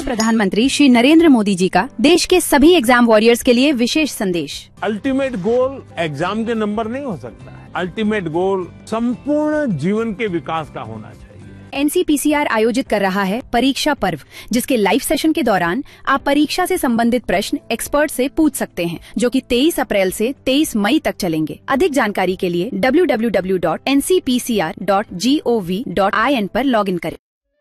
प्रधानमंत्री श्री नरेंद्र मोदी जी का देश के सभी एग्जाम वॉरियर्स के लिए विशेष संदेश अल्टीमेट गोल एग्जाम के नंबर नहीं हो सकता है अल्टीमेट गोल संपूर्ण जीवन के विकास का होना चाहिए एनसीपीसीआर आयोजित कर रहा है परीक्षा पर्व जिसके लाइव सेशन के दौरान आप परीक्षा से संबंधित प्रश्न एक्सपर्ट से पूछ सकते हैं जो कि 23 अप्रैल से 23 मई तक चलेंगे अधिक जानकारी के लिए www.ncpcr.gov.in पर लॉगिन करें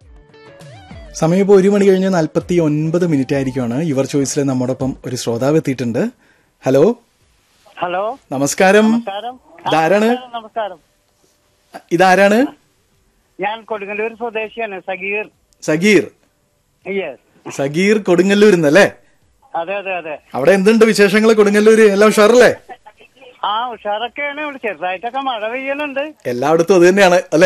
സമയം ഇപ്പോൾ ഒരു മണി കഴിഞ്ഞ് നാൽപ്പത്തി ഒൻപത് മിനിറ്റ് ആയിരിക്കുമാണ് യുവർ ചോയ്സിൽ നമ്മോടൊപ്പം ഒരു ശ്രോതാവ് എത്തിയിട്ടുണ്ട് ഹലോ ഹലോ നമസ്കാരം നമസ്കാരം ആ, ഇതാരാണ് നമസ്കാരം, നമസ്കാരം ഇതാരാണ് ഞാൻ കൊടുങ്ങല്ലൂർ സ്വദേശിയാണ് സഗീർ സഗീർ യെസ് സഗീർ കൊടുങ്ങല്ലൂരിൽ നിന്നല്ലേ അതെ അതെ അതെ അവിടെ എന്തുണ്ട് വിശേഷങ്ങൾ കൊടുങ്ങല്ലൂര് എല്ലാം ഉഷാറല്ലേ ആ ഉഷാറൊക്കെയാണ് ഇവിടെ ചെറുതായിട്ടൊക്കെ മഴ പെയ്യലുണ്ട് എല്ലായിടത്തും അത് തന്നെയാണ് അല്ലേ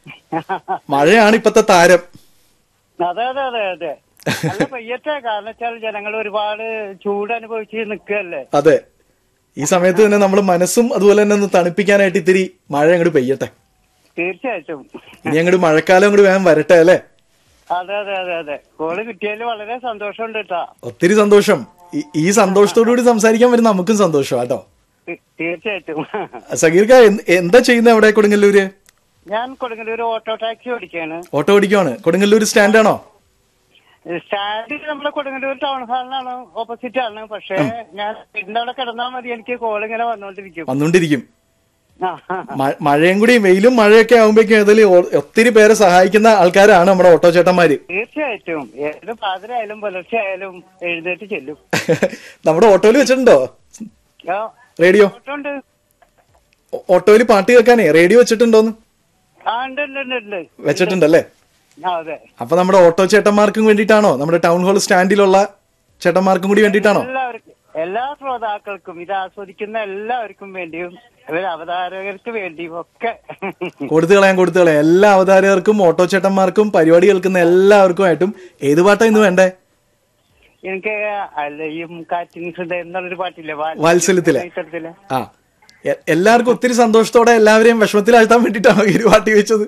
മഴയാണ് ഇപ്പത്തെ താരം അതെ അതെ അതെ അതെ നല്ല പെയ്യട്ടെ കാരണം വെച്ചാൽ ജനങ്ങൾ ഒരുപാട് ചൂട് അനുഭവിച്ച് നിൽക്കുകയല്ലേ അതെ ഈ സമയത്ത് തന്നെ നമ്മൾ മനസ്സും അതുപോലെ തന്നെ ഒന്ന് തണുപ്പിക്കാനായിട്ട് ഇത്തിരി മഴ അങ്ങോട്ട് പെയ്യട്ടെ തീർച്ചയായിട്ടും ഇനി അങ്ങോട്ട് മഴക്കാലം അങ്ങോട്ട് വേഗം വരട്ടെ അല്ലേ അതെ അതെ അതെ അതെ കോള് കിട്ടിയതിൽ വളരെ സന്തോഷമുണ്ട് കേട്ടാ ഒത്തിരി സന്തോഷം ഈ- ഈ സന്തോഷത്തോടു കൂടി സംസാരിക്കാൻ വരുന്ന നമുക്കും സന്തോഷം കേട്ടോ തീ- തീർച്ചയായിട്ടും സഗീർക്ക എന്ത്- എന്താ ചെയ്യുന്നത് അവിടെ കൊടുങ്ങല്ലൂര് ഞാൻ കൊടുങ്ങല്ലൂർ ഓട്ടോ ടാക്സി ഓടിക്കുകയാണ് ഓട്ടോ ഓടിക്കുവാണ് കൊടുങ്ങല്ലൂര് സ്റ്റാൻഡാണോ സ്റ്റാൻഡിൽ നമ്മളെ കൊടുങ്ങല്ലൂർ ടൗൺ ഹാളിനാണ് ഓപ്പോസിറ്റ് ആണ് പക്ഷേ ഞാൻ വീടിന്റെ അവിടെ കിടന്നാൽ മതി എനിക്ക് കോൾ ഇങ്ങനെ വന്നോണ്ടിരിക്കും വന്നുകൊണ്ടിരിക്കും ആ, ആ, ആ. മ- മഴയും കൂടി വെയിലും മഴയൊക്കെ ആകുമ്പോഴേക്കും ഇതിൽ ഒത്തിരി പേരെ സഹായിക്കുന്ന ആൾക്കാരാണ് നമ്മുടെ ഓട്ടോ ചേട്ടന്മാര് തീർച്ചയായിട്ടും ഏത് പാതിരായാലും പുലർച്ചെ ആയാലും എഴുന്നേറ്റ് ചെല്ലും നമ്മുടെ ഓട്ടോയിൽ വെച്ചിട്ടുണ്ടോ ആ, റേഡിയോ ഉണ്ട് ഓ- ഓട്ടോയിൽ പാട്ട് കേൾക്കാനേ റേഡിയോ വെച്ചിട്ടുണ്ടോന്ന് ആ ഉണ്ട് ഉണ്ട് ഉണ്ട് ഉണ്ട് വെച്ചിട്ടുണ്ടല്ലേ ആ, അതെ അപ്പൊ നമ്മുടെ ഓട്ടോ ചേട്ടന്മാർക്കും വേണ്ടിയിട്ടാണോ നമ്മുടെ ടൗൺ ഹാൾ സ്റ്റാൻഡിലുള്ള ചേട്ടന്മാർക്കും കൂടി വേണ്ടിയിട്ടാണോ എല്ലാവർക്കും എല്ലാ ശ്രോതാക്കൾക്കും ഇത് ആസ്വദിക്കുന്ന എല്ലാവർക്കും വേണ്ടിയും ഇവർ അവതാരകർക്ക് വേണ്ടിയും ഒക്കെ കൊടുത്തു കളയാൻ കൊടുത്തു കളയാൻ എല്ലാ അവതാരകർക്കും ഓട്ടോ ചേട്ടന്മാർക്കും പരിപാടി കേൾക്കുന്ന എല്ലാവർക്കുമായിട്ടും ഏത് പാട്ടാ ഇന്ന് വേണ്ടേ എനിക്ക് അല്ലയും കാറ്റിൻ ഹൃദയം എന്നുള്ളൊരു പാട്ടില്ലേ വാ- വാത്സല്യത്തിലെ. ചിത്രത്തിലെ. ആ എ- എല്ലാവർക്കും ഒത്തിരി സന്തോഷത്തോടെ എല്ലാവരെയും വിഷമത്തിലാഴ്ത്താൻ വേണ്ടിയിട്ടാണോ ഈ ഒരു പാട്ട് ചോദിച്ചത്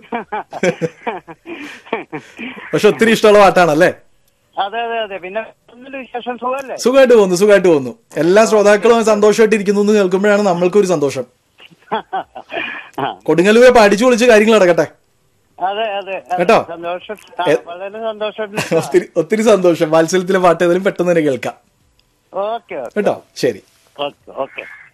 പക്ഷെ ഒത്തിരി ഇഷ്ടമുള്ള പാട്ടാണല്ലേ അതെ അതെ അതെ പിന്നെ ഒന്നുമില്ല, വിശേഷം സുഖമല്ലേ സുഖമായിട്ട് പോകുന്നു സുഖമായിട്ട് പോകുന്നു എല്ലാ ശ്രോതാക്കളും സന്തോഷമായിട്ട് ഇരിക്കുന്നു എന്ന് കേൾക്കുമ്പോഴാണ് നമ്മൾക്കൊരു സന്തോഷം ആ, കൊടുങ്ങല്ലൂരെ പഠിച്ചു വിളിച്ച് കാര്യങ്ങൾ നടക്കട്ടെ അതെ അതെ അതെ. കേട്ടോ? സന്തോഷം ആ, എ- വളരെ സന്തോഷം ഒത്തിരി ഒത്തിരി സന്തോഷം വാത്സല്യത്തിലെ പാട്ട് ഏതായാലും പെട്ടെന്ന് തന്നെ കേൾക്കാം ഓക്കെ കേട്ടോ ശരി ഓക്കെ ഓക്കെ